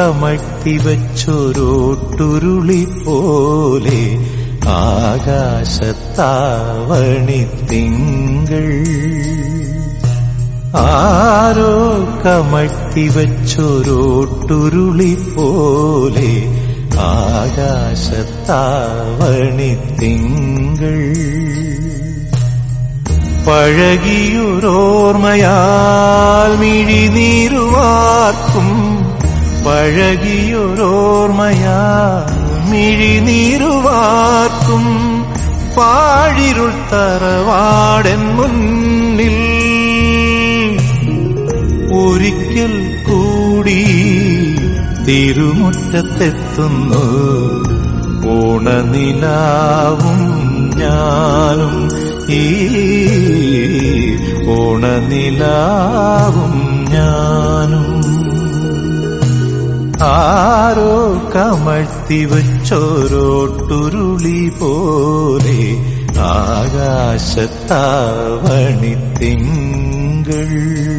കമഴ്ത്തി വച്ചൊരോട്ടുരുളി പോലെ ആകാശത്താവണി തിങ്കൾ ആരോ കമഴ്ത്തി വച്ചൊരോട്ടുരുളി പോലെ ആകാശത്താവണി തിങ്കൾ പഴകിയൊരോർമ്മയാൽ മിഴിനീരുവാർക്കും പഴകിയൊരോർമ്മയാൽ മിഴിനീരുവാർക്കും പാഴിരുൾ തറവാടൻ മുന്നിൽ ഒരിക്കൽ കൂടി തിരുമുറ്റത്തെത്തുന്നു ഓണനിലാവും ഞാനും ഈ ഓണനിലാവും ഞാനും ആരോ കമഴ്ത്തി വച്ചോരോട്ടുരുളി പോലെ ആകാശത്താവണി തിങ്കൾ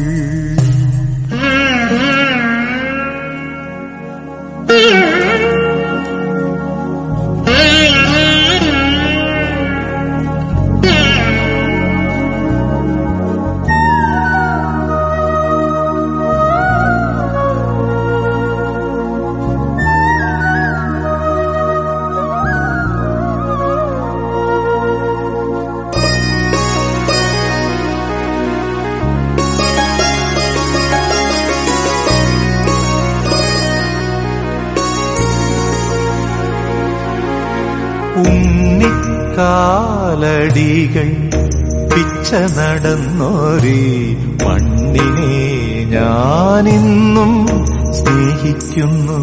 ഉണ്ണിക്കാലടികൾ പിച്ച നടന്നോരി മണ്ണിനെ ഞാനിന്നും സ്നേഹിക്കുന്നു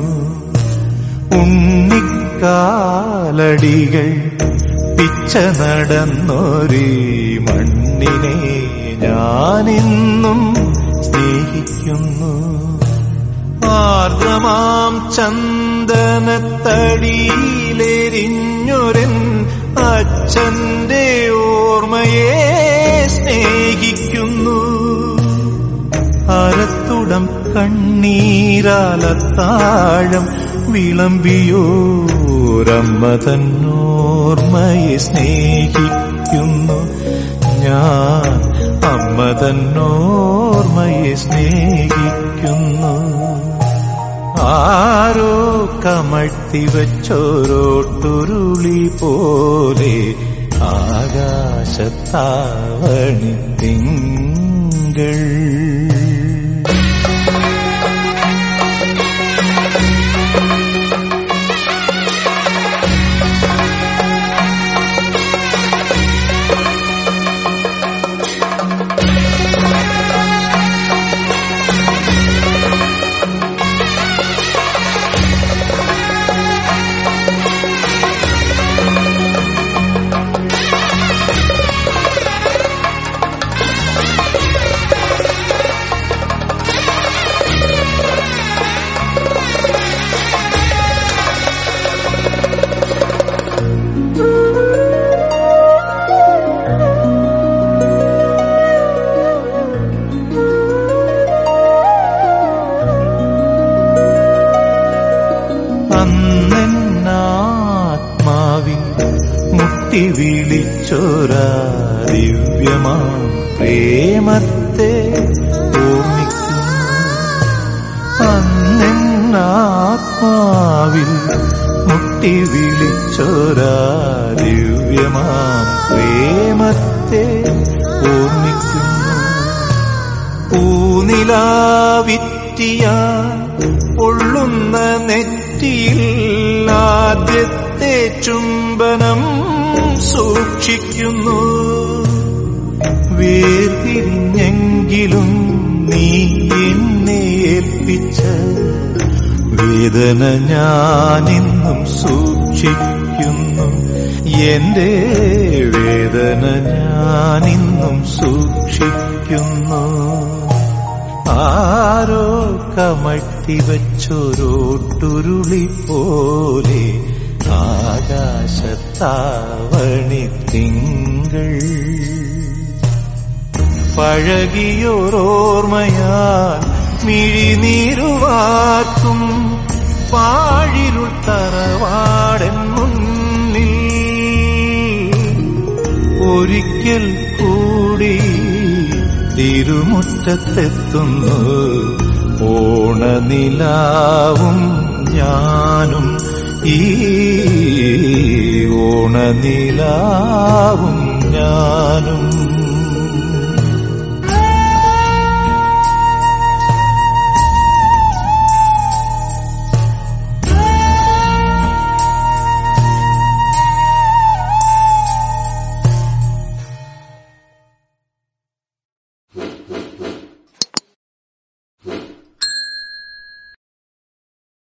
ഉണ്ണിക്കാലടികൾ പിച്ച നടന്നോരി മണ്ണിനെ ഞാനിന്നും സ്നേഹിക്കുന്നു ആർദ്രമാം ചന്ദനത്തടിയിലെരിഞ്ഞൊരൻ അച്ഛന്റെ ഓർമ്മയെ സ്നേഹിക്കുന്നു അരത്തുടം കണ്ണീരാലത്താഴം വിളമ്പിയോരമ്മ തന്നോർമ്മയെ സ്നേഹിക്കുന്നു ഞാൻ അമ്മ തന്നോർമ്മയെ സ്നേഹിക്കുന്നു ആരോ കമഴ്ത്തി വച്ചോരോട്ടുരുളി പോലെ ആകാശത്താവണി തിങ്കൾ അന്നെന്നാത്മാവിൽ മുട്ടി വിളിച്ചോരാ ദിവ്യമാം പ്രേമത്തെ ഓർമ്മിക്കുന്നു അന്നെന്നാത്മാവിൽ മുട്ടി വിളിച്ചോരാ ദിവ്യമാം പ്രേമത്തെ ഓർമ്മിക്കുന്നു പൂനിലാവിറ്റിയ പൊള്ളുന്ന നെറ്റിയിൽ ആദ്യത്തെ ചുംബനം സൂക്ഷിക്കുന്നു വേർതിരിഞ്ഞെങ്കിലും നീ എന്നെ ഏൽപ്പിച്ച വേദന ഞാനിന്നും സൂക്ഷിക്കുന്നു എന്റെ വേദന ഞാനിന്നും സൂക്ഷിക്കുന്നു ആരോ കമഴ്ത്തി വച്ചൊരോട്ടുരുളി പോലെ ആകാശത്താവണി തിങ്കൾ പഴകിയൊരോർമ്മയാൽ മിഴിനീരുവാക്കും പാഴിരുൾ തറവാടൻ മുന്നിൽ ഒരിക്കൽ കൂടി തിരുമുറ്റത്തെത്തുന്നു ഓണനിലാവും ഞാനും ഈ ഓണനിലാവും ഞാനും